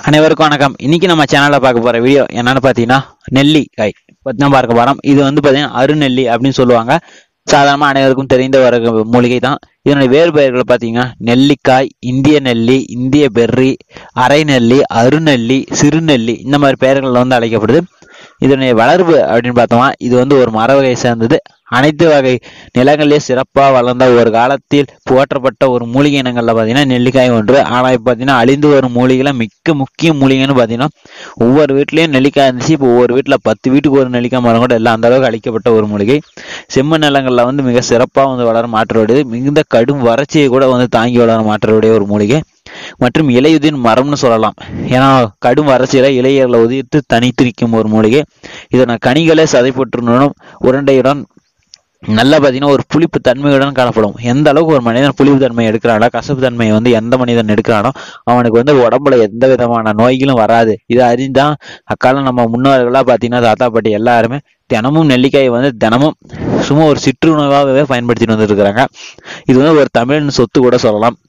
அனைவருக்கும் வணக்கம் இன்னைக்கு நம்ம சேனல்ல பார்க்க போற வீடியோ என்னன்னு பார்த்தீங்கன்னா நெல்லிக்காய் பத்தி தான் பார்க்க போறோம் இது வந்து பார்த்தீங்கன்னா அருநெல்லி அப்படின்னு சொல்லுவாங்க சாதாரணமாக அனைவருக்கும் தெரிந்த ஒரு மூலிகை தான் இதனுடைய வேறு பெயர்கள் பார்த்தீங்கன்னா நெல்லிக்காய் இந்திய நெல்லி இந்திய பெர்ரி அரை நெல்லி அருநெல்லி சிறுநெல்லி இந்த மாதிரி பெயர்கள் வந்து அழைக்கப்படுது இதனுடைய வளர்ப்பு அப்படின்னு பார்த்தோம்னா இது வந்து ஒரு மர வகை சேர்ந்தது அனைத்து வகை நிலங்களிலே சிறப்பாக வளர்ந்த ஒரு காலத்தில் போற்றப்பட்ட ஒரு மூலிகை இனங்கள்ல பார்த்தீங்கன்னா நெல்லிக்காய் ஒன்று ஆனால் இப்போ பார்த்தீங்கன்னா அழிந்து வரும் மூலிகைல மிக்க முக்கிய மூலிகைன்னு பார்த்தீங்கன்னா ஒவ்வொரு வீட்லேயும் நெல்லிக்காய் இருந்துச்சு இப்போ ஒவ்வொரு வீட்டில் பத்து வீட்டுக்கு ஒரு நெல்லிக்காய் மரம் கூட எல்லாம் அந்த அளவுக்கு அழிக்கப்பட்ட ஒரு மூலிகை செம்மண் நிலங்களில் வந்து மிக சிறப்பாக வந்து வளர மாற்றோடையது மிகுந்த கடும் வறட்சியை கூட வந்து தாங்கி வளர மாற்றோடைய ஒரு மூலிகை மற்றும் இலையுதின் மரம்னு சொல்லலாம் ஏன்னா கடும் வறட்சியில இலையர்களை உதிர்த்து தனித்திருக்கும் ஒரு மூலிகை இதனை கனிகளே சதைப்பற்றுடனும் உருண்டையுடன் நல்லா பார்த்தீங்கன்னா ஒரு புளிப்பு தன்மையுடன் காணப்படும் எந்த அளவுக்கு ஒரு மனிதன் புளிப்பு தன்மை எடுக்கிறானோ கசப்பு தன்மையை வந்து எந்த மனிதன் எடுக்கிறானோ அவனுக்கு வந்து உடம்புல எந்த விதமான நோய்களும் வராது இதை அறிந்தான் அக்காலம் நம்ம முன்னோர்களாக பார்த்தீங்கன்னா தாத்தா பாட்டி எல்லாருமே தினமும் நெல்லிக்காயை வந்து தினமும் சும்மா ஒரு சிற்றுணவாகவே பயன்படுத்திட்டு வந்துட்டு இருக்கிறாங்க இது வந்து ஒரு தமிழின் சொத்து கூட சொல்லலாம்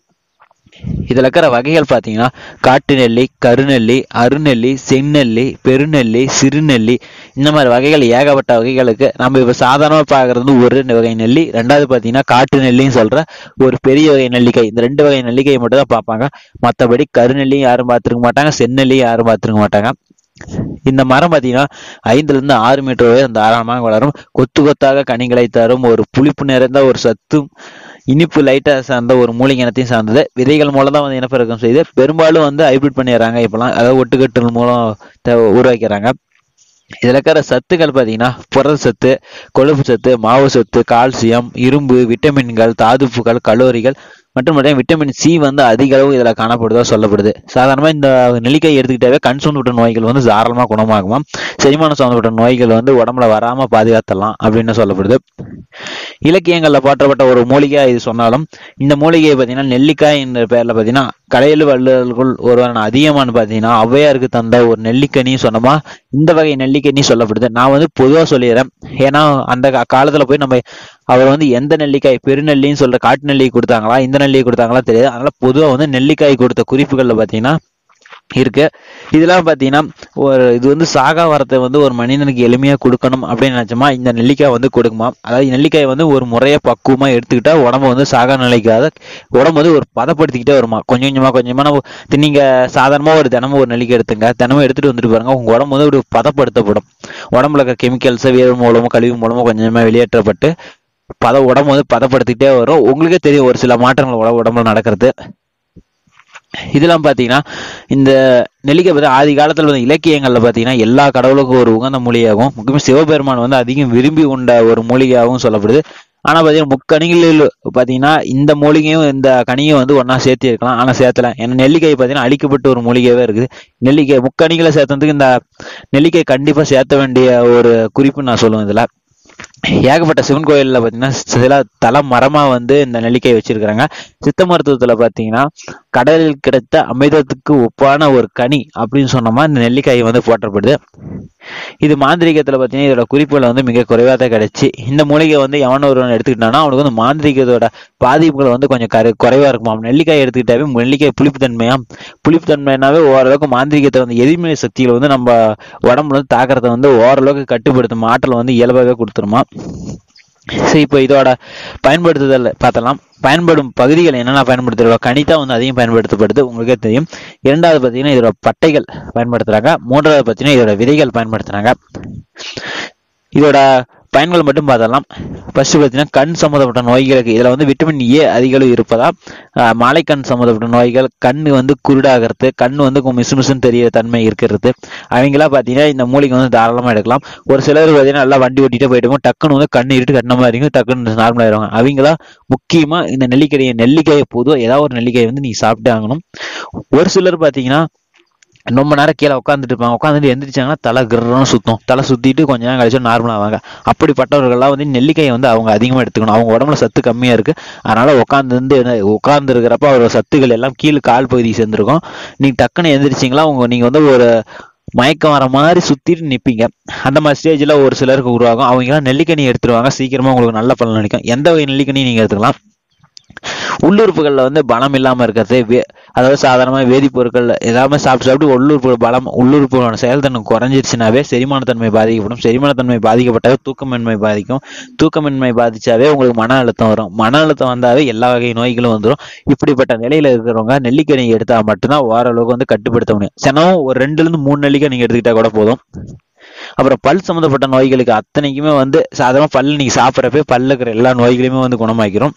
இதில் இருக்கிற வகைகள் பார்த்தீங்கன்னா காட்டு நெல்லி கருநெல்லி அருநெல்லி செந்நெல்லி பெருநெல்லி சிறுநெல்லி இந்த மாதிரி வகைகள் ஏகப்பட்ட வகைகளுக்கு நம்ம இப்போ சாதாரணமாக பார்க்குறது வந்து ஒரு வகை நெல்லி ரெண்டாவது பார்த்தீங்கன்னா காட்டு நெல்லின்னு சொல்கிற ஒரு பெரிய வகை நெல்லிக்காய் இந்த ரெண்டு வகை நெல்லிக்காய் மட்டும் தான் பார்ப்பாங்க மற்றபடி கருநெல்லியும் யாரும் பார்த்துருக்க மாட்டாங்க செந்நெல்லியும் யாரும் பார்த்துருக்க மாட்டாங்க இந்த மரம் பார்த்தீங்கன்னா ஐந்துல இருந்து ஆறு மீட்டர் வரை தாராளமாக வளரும் கொத்து கொத்தாக கனிகளை தரும் ஒரு புளிப்பு நிறைந்த ஒரு சத்தும் இனிப்பு லைட்டா சார்ந்த ஒரு மூலிகை இனத்தையும் சார்ந்தது விதைகள் மூலம் தான் வந்து இனப்பெருக்கம் செய்து பெரும்பாலும் வந்து ஹைபிரிட் பண்ணிடுறாங்க இப்பெல்லாம் அதாவது ஒட்டுக்கட்டுகள் மூலம் த- உருவாக்கிறாங்க இதில் இருக்கிற சத்துக்கள் பார்த்தீங்கன்னா புரத சத்து கொழுப்பு சத்து மாவு சத்து கால்சியம் இரும்பு விட்டமின்கள் தாதுப்புகள் கலோரிகள் மற்றும் பார்த்தீங்கன்னா விட்டமின் சி வந்து அதிக அளவு இதில் காணப்படுதா சொல்லப்படுது சாதாரணமாக இந்த நெல்லிக்காய் எடுத்துக்கிட்டாவே கண் சூழ்ந்துவிட்ட நோய்கள் வந்து தாராளமாக குணமாகுமாம் செரிமானம் சம்மந்தப்பட்ட நோய்கள் வந்து உடம்புல வராமல் பாதுகாத்தலாம் அப்படின்னு சொல்லப்படுது இலக்கியங்களில் போற்றப்பட்ட ஒரு மூலிகை இது சொன்னாலும் இந்த மூலிகையை பார்த்தீங்கன்னா நெல்லிக்காய் என்ற பெயரில் பார்த்தீங்கன்னா கடையில் வல்லுநர்கள் ஒருவரான அதிகமானு பார்த்தீங்கன்னா ஔவையாருக்கு தந்த ஒரு நெல்லிக்கனி சொன்னோமா இந்த வகை நெல்லிக்கனி சொல்லப்படுது நான் வந்து பொதுவாக சொல்லிடுறேன் ஏன்னா அந்த கா- காலத்துல போய் நம்ம அவர் வந்து எந்த நெல்லிக்காய் பெருநெல்லின்னு சொல்ற காட்டு நெல்லி கொடுத்தாங்களா இந்த நெல்லி கொடுத்தாங்களா தெரியாது அதனால பொதுவாக வந்து நெல்லிக்காய் கொடுத்த குறிப்புகள்ல பார்த்தீங்கன்னா இருக்கு இதெல்லாம் பார்த்தீங்கன்னா ஒரு இது வந்து சாகா வரத்தை வந்து ஒரு மனிதனுக்கு எளிமையா கொடுக்கணும் அப்படின்னு நினைச்சோமா இந்த நெல்லிக்காய் வந்து கொடுக்குமா அதாவது நெல்லிக்காய் வந்து ஒரு முறையா பக்குவமா எடுத்துக்கிட்டா உடம்பு வந்து சாகா நிலைக்காத உடம்பு வந்து ஒரு பதப்படுத்திக்கிட்டே வருமா கொஞ்சம் கொஞ்சமா கொஞ்சமா நம்ம தி- நீங்க சாதாரணமா ஒரு தினமும் ஒரு நெல்லிக்காய் எடுத்துங்க தினமும் எடுத்துட்டு வந்துட்டு பாருங்க உங்க உடம்பு வந்து ஒரு பதப்படுத்தப்படும் உடம்புல இருக்க கெமிக்கல்ஸ் வேறு மூலமோ கழிவு மூலமோ கொஞ்சம் கொஞ்சமா வெளியேற்றப்பட்டு பத உடம்பு வந்து பதப்படுத்திக்கிட்டே வரும் உங்களுக்கே தெரியும் ஒரு சில மாற்றங்கள் உட- உடம்புல நடக்கிறது இதெல்லாம் பார்த்தீங்கன்னா இந்த நெல்லிக்காய் பற்றி ஆதி காலத்தில் வந்து இலக்கியங்களில் பார்த்தீங்கன்னா எல்லா கடவுளுக்கும் ஒரு உகந்த மூலிகையாகவும் முக்கியமாக சிவபெருமான் வந்து அதிகம் விரும்பி கொண்ட ஒரு மூலிகையாகவும் சொல்லப்படுது ஆனால் பார்த்தீங்கன்னா முக்கணிகளில் பார்த்தீங்கன்னா இந்த மூலிகையும் இந்த கனியும் வந்து ஒன்றா சேர்த்து இருக்கலாம் ஆனால் சேர்த்தல ஏன்னா நெல்லிக்காய் பார்த்தீங்கன்னா அழிக்கப்பட்ட ஒரு மூலிகையாகவே இருக்குது நெல்லிக்காய் முக்கணிகளை சேர்த்ததுக்கு இந்த நெல்லிக்காய் கண்டிப்பாக சேர்த்த வேண்டிய ஒரு குறிப்பு நான் சொல்லுவேன் இதில் ஏகப்பட்ட சிவன் கோயில்ல பார்த்தீங்கன்னா சில தல மரமா வந்து இந்த நெல்லிக்காய் வச்சிருக்கிறாங்க சித்த மருத்துவத்துல பார்த்தீங்கன்னா கடலில் கிடைத்த அமிர்தத்துக்கு ஒப்பான ஒரு கனி அப்படின்னு சொன்னோமா இந்த நெல்லிக்காய் வந்து போற்றப்படுது இது மாந்திரீகத்துல பார்த்தீங்கன்னா இதோட குறிப்புகள் வந்து மிக குறைவாக தான் கிடைச்சு இந்த மூலிகை வந்து எவன் ஒருவன் எடுத்துக்கிட்டானா அவனுக்கு வந்து மாந்திரீகத்தோட பாதிப்புகள் வந்து கொஞ்சம் கரு குறைவா இருக்குமாம் நெல்லிக்காய் எடுத்துக்கிட்டாவே நெல்லிக்காய் புளிப்பு தன்மையா புளிப்பு தன்மைனாவே ஓரளவுக்கு மாந்திரீகத்தை வந்து எதிர்மறை சக்திகளை வந்து நம்ம உடம்புல வந்து தாக்கறதை வந்து ஓரளவுக்கு கட்டுப்படுத்தும் ஆற்றல் வந்து இயல்பாகவே கொடுத்துருமா சரி இப்போ இதோட பயன்படுத்துதல் பார்த்தலாம் பயன்படும் பகுதிகள் என்னென்ன பயன்படுத்துகிறோம் கனிதா வந்து அதிகம் பயன்படுத்தப்படுது உங்களுக்கே தெரியும் இரண்டாவது பார்த்தீங்கன்னா இதோட பட்டைகள் பயன்படுத்துறாங்க மூன்றாவது பார்த்தீங்கன்னா இதோட விதைகள் பயன்படுத்துறாங்க இதோட பயன்கள் மட்டும் பார்த்தலாம் ஃபர்ஸ்ட் பார்த்தீங்கன்னா கண் சம்மந்தப்பட்ட நோய்களுக்கு இதில் வந்து விட்டமின் ஏ அதிக அளவு இருப்பதா ஆஹ் மாலைக்கண் சம்மந்தப்பட்ட நோய்கள் கண் வந்து குருடாகிறது கண் வந்து கொஞ்சம் மிசு மிசுன்னு தெரிய தன்மை இருக்கிறது அவங்களாம் பார்த்தீங்கன்னா இந்த மூலிகை வந்து தாராளமாக எடுக்கலாம் ஒரு சிலர் பார்த்தீங்கன்னா நல்லா வண்டி ஓட்டிட்டு போயிட்டு டக்குன்னு வந்து கண் இருட்டு கண்ண மாதிரி இருக்கும் டக்குன்னு நார்மல் ஆயிடுவாங்க அவங்களாம் முக்கியமாக இந்த நெல்லிக்காயை நெல்லிக்காயை பொதுவாக ஏதாவது ஒரு நெல்லிக்காயை வந்து நீங்கள் சாப்பிட்டே ஆகணும் ஒரு சிலர் பார்த்தீங்கன்னா ரொம்ப நேரம் கீழே உட்காந்துட்டு இருப்பாங்க உட்காந்துட்டு எந்திரிச்சாங்கன்னா தலை கிரன்னு சுத்தும் தலை சுத்திட்டு கொஞ்ச நேரம் கழிச்சு நார்மல் ஆவாங்க அப்படிப்பட்டவர்கள்லாம் வந்து நெல்லிக்காயை வந்து அவங்க அதிகமாக எடுத்துக்கணும் அவங்க உடம்புல சத்து கம்மியா இருக்கு அதனால உட்காந்து வந்து உட்கார்ந்து இருக்கிறப்ப அவரோட சத்துக்கள் எல்லாம் கீழே கால் பகுதி சேர்ந்துருக்கும் நீங்க டக்குன்னு எந்திரிச்சிங்களா உங்க நீங்க வந்து ஒரு மயக்கம் வர மாதிரி சுத்திட்டு நிப்பீங்க அந்த மாதிரி ஸ்டேஜ்ல ஒரு சிலருக்கு உருவாகும் அவங்க எல்லாம் நெல்லிக்கனி எடுத்துருவாங்க சீக்கிரமா உங்களுக்கு நல்ல பலன் நினைக்கும் எந்த வகை நெல்லிக்கனி நீங்க எடுத்துக்கலாம் உள்ளுறுப்புகளில் வந்து பலம் இல்லாமல் இருக்கிறது வே- அதாவது சாதாரணமாக வேதிப்பொருட்கள் ஏதாவது சாப்பிட்டு சாப்பிட்டு உள்ளுறுப்பு பலம் உள்ளுறுப்பு செயல்தன்மை குறைஞ்சிருச்சுனாவே செரிமானத்தன்மை பாதிக்கப்படும் செரிமானத்தன்மை பாதிக்கப்பட்டாவே தூக்கமின்மை பாதிக்கும் தூக்கமின்மை பாதிச்சாவே உங்களுக்கு மன அழுத்தம் வரும் மன அழுத்தம் வந்தாவே எல்லா வகை நோய்களும் வந்துடும் இப்படிப்பட்ட நிலையில இருக்கிறவங்க நெல்லிக்காய் நீங்க எடுத்தா மட்டும்தான் ஓரளவுக்கு வந்து கட்டுப்படுத்த முடியும் தினமும் ஒரு ரெண்டுல இருந்து மூணு நெல்லிக்காய் நீங்க எடுத்துக்கிட்டா கூட போதும் அப்புறம் பல் சம்மந்தப்பட்ட நோய்களுக்கு அத்தனைக்குமே வந்து சாதாரண பல் நீங்க சாப்பிட்றப்ப பல்ல இருக்கிற எல்லா நோய்களையுமே வந்து குணமாக்கிறோம்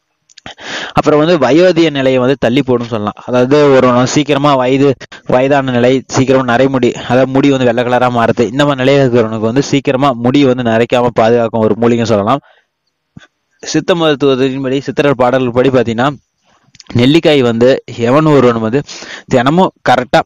அப்புறம் வந்து வயோதிக நிலையை வந்து தள்ளி போடும் சொல்லலாம் அதாவது ஒரு சீக்கிரமா வயது வயதான நிலை சீக்கிரமா நரைமுடி அதாவது முடி வந்து வெள்ளை கலரா மாறுது இந்த மாதிரி நிலையில இருக்கிறவனுக்கு வந்து சீக்கிரமா முடி வந்து நரைக்காம பாதுகாக்கும் ஒரு மூலிகை சொல்லலாம் சித்த மருத்துவத்தின்படி சித்தர் பாடல்கள் படி பார்த்தீங்கன்னா நெல்லிக்காய் வந்து எவன் ஒருவன் வந்து தினமும் கரெக்டா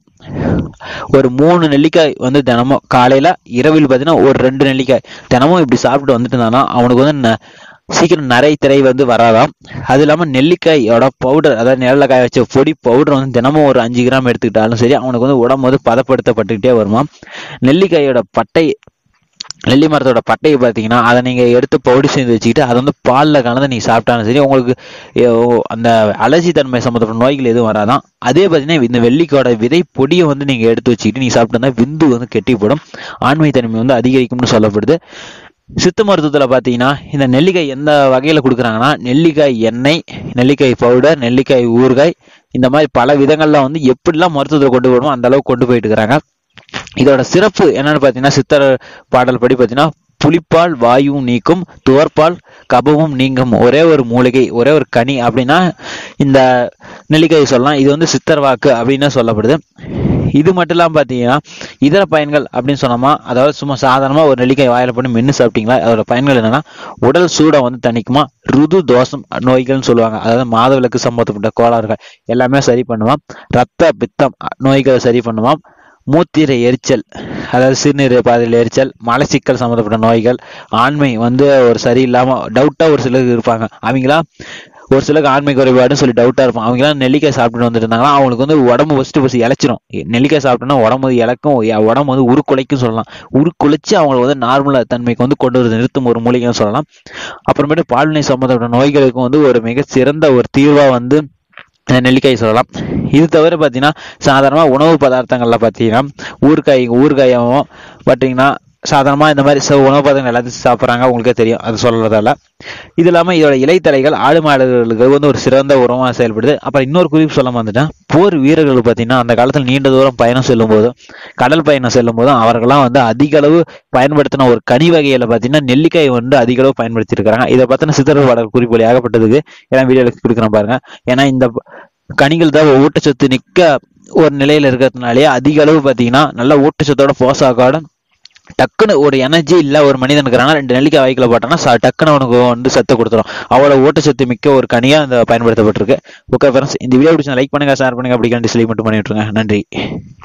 ஒரு மூணு நெல்லிக்காய் வந்து தினமும் காலையில இரவில் பார்த்தீங்கன்னா ஒரு ரெண்டு நெல்லிக்காய் தினமும் இப்படி சாப்பிட்டு வந்துட்டு இருந்தானா அவனுக்கு வந்து ந- சீக்கிரம் நரை திரை வந்து வராதாம் அது இல்லாம நெல்லிக்காயோட பவுடர் அதாவது நிழல்ல காய வச்ச பொடி பவுடர் வந்து தினமும் ஒரு அஞ்சு கிராம் எடுத்துக்கிட்டாலும் சரி அவனுக்கு வந்து உடம்பு வந்து பதப்படுத்தப்பட்டுக்கிட்டே வருமாம் நெல்லிக்காயோட பட்டை நெல்லி மரத்தோட பட்டையை பார்த்தீங்கன்னா அதை நீங்கள் எடுத்து பவுடி செஞ்சு வச்சுக்கிட்டு அதை வந்து பாலில் கலந்து நீங்கள் சாப்பிட்டாலும் சரி உங்களுக்கு ஏ, ஓ, அந்த அலர்ஜி தன்மை சம்மந்தப்பட்ட நோய்கள் எதுவும் வராதான் அதே பார்த்தீங்கன்னா இந்த வெள்ளிக்காயோட விதை பொடியை வந்து நீங்கள் எடுத்து வச்சுக்கிட்டு நீங்கள் சாப்பிட்டு வந்தா விந்து வந்து கெட்டிப்படும் ஆண்மை தன்மை வந்து அதிகரிக்கும்னு சொல்லப்படுது சித்த மருத்துவத்தில் பார்த்தீங்கன்னா இந்த நெல்லிக்காய் எந்த வகையில் கொடுக்குறாங்கன்னா நெல்லிக்காய் எண்ணெய் நெல்லிக்காய் பவுடர் நெல்லிக்காய் ஊறுகாய் இந்த மாதிரி பல விதங்கள்ல வந்து எப்படிலாம் மருத்துவத்தில் கொண்டு போகணுமோ அந்த அளவுக்கு கொண்டு போயிட்டு இருக்கிறாங்க இதோட சிறப்பு என்னன்னு பார்த்தீங்கன்னா சித்தர் பாடல் படி பார்த்தீங்கன்னா புலிப்பால் வாயுவும் நீக்கும் துவர்ப்பால் கபமும் நீங்கும் ஒரே ஒரு மூலிகை ஒரே ஒரு கனி அப்படின்னா இந்த நெல்லிக்காய் சொல்லலாம் இது வந்து சித்தர் வாக்கு அப்படின்னு சொல்லப்படுது இது மட்டும் இல்லாமல் பார்த்தீங்கன்னா இதர பயன்கள் அப்படின்னு சொன்னோமா அதாவது சும்மா சாதாரணமாக ஒரு நெல்லிக்காய் வாயில பண்ணி மென்று சாப்பிட்டீங்களா அதோட பயன்கள் என்னன்னா உடல் சூடை வந்து தணிக்குமா ருது தோஷம் நோய்கள்னு சொல்லுவாங்க அதாவது மாதவிலக்கு சம்பந்தப்பட்ட கோளாறுகள் எல்லாமே சரி பண்ணுவான் ரத்த பித்தம் நோய்களை சரி பண்ணுவான் மூத்திர எரிச்சல் அதாவது சிறுநீர் பாதையில் எரிச்சல் மலச்சிக்கல் சம்மந்தப்பட்ட நோய்கள் ஆண்மை வந்து ஒரு சரியில்லாம டவுட்டா ஒரு சிலருக்கு இருப்பாங்க அவங்களாம் ஒரு சிலருக்கு ஆண்மை குறைபாடுன்னு சொல்லி டவுட்டா இருப்பாங்க அவங்களாம் நெல்லிக்காய் சாப்பிட்டு வந்துட்டு இருந்தாங்கன்னா அவங்களுக்கு வந்து உடம்பு ஃபர்ஸ்ட் ஃபர்ஸ்ட் இழைச்சிரும் நெல்லிக்காய் சாப்பிட்டோன்னா உடம்பு வந்து இழக்கும் எ- உடம்பு வந்து உருக்குலைக்கும் சொல்லலாம் உருக்குலைச்சு அவங்களை வந்து நார்மல் தன்மைக்கு வந்து கொண்டு வந்து நிறுத்தும் ஒரு மூலிகைன்னு சொல்லலாம் அப்புறமேட்டு பால்வினை சம்மந்தப்பட்ட நோய்களுக்கும் வந்து ஒரு மிக சிறந்த ஒரு தீர்வா வந்து இந்த நெல்லிக்காய் சொல்லலாம் இது தவிர பார்த்தீங்கன்னா சாதாரணமாக உணவு பதார்த்தங்கள்ல பார்த்தீங்கன்னா ஊறுகாய் ஊறுகாயும் பார்த்தீங்கன்னா சாதாரணமாக இந்த மாதிரி ச- உணவு பதார்த்தங்கள் எல்லாத்தையும் சாப்பிட்றாங்க உங்களுக்கே தெரியும் அது சொல்றதால இது இல்லாமல் இதோட இலைத்தலைகள் ஆடு மாடுகளுக்கு வந்து ஒரு சிறந்த உரமாக செயல்படுது அப்புறம் இன்னொரு குறிப்பு சொல்ல வந்துட்டேன் போர் வீரர்கள் பார்த்தீங்கன்னா அந்த காலத்தில் நீண்ட தூரம் பயணம் செல்லும் போதும் கடல் பயணம் செல்லும் போதும் அவர்கள்லாம் வந்து அதிக அளவு பயன்படுத்தின ஒரு கனி வகையில பார்த்தீங்கன்னா நெல்லிக்காய் வந்து அதிக அளவு பயன்படுத்தி இருக்காங்க இதை பத்தின சித்தர் பாடல் குறிப்புகள் ஏகப்பட்டதுக்கு ஏன்னா வீடியோல கொடுக்குறேன் பாருங்க ஏன்னா இந்த கனிகள் தான் ஊட்டச்சத்து நிக்க ஒரு நிலையில இருக்கிறதுனாலே அதிக அளவு பார்த்தீங்கன்னா நல்ல ஊட்டச்சத்தோட போசாக்கோட டக்குன்னு ஒரு எனர்ஜி இல்ல ஒரு மனிதனுக்கு இருக்கிறாங்க ரெண்டு நெல்லிக்காய் வாய்க்குள்ள போட்டான்னா ச- டக்குன்னு அவனுக்கு வந்து சத்து கொடுத்துரும் அவ்வளவு ஊட்டச்சத்து மிக்க ஒரு கனியா இந்த பயன்படுத்தப்பட்டிருக்கு ஓகே ஃப்ரெண்ட்ஸ் இந்த வீடியோ பிடிச்சா லைக் பண்ணுங்க ஷேர் பண்ணுங்க அப்படி டிஸ்லைக் மட்டும் பண்ணி விட்டுருங்க நன்றி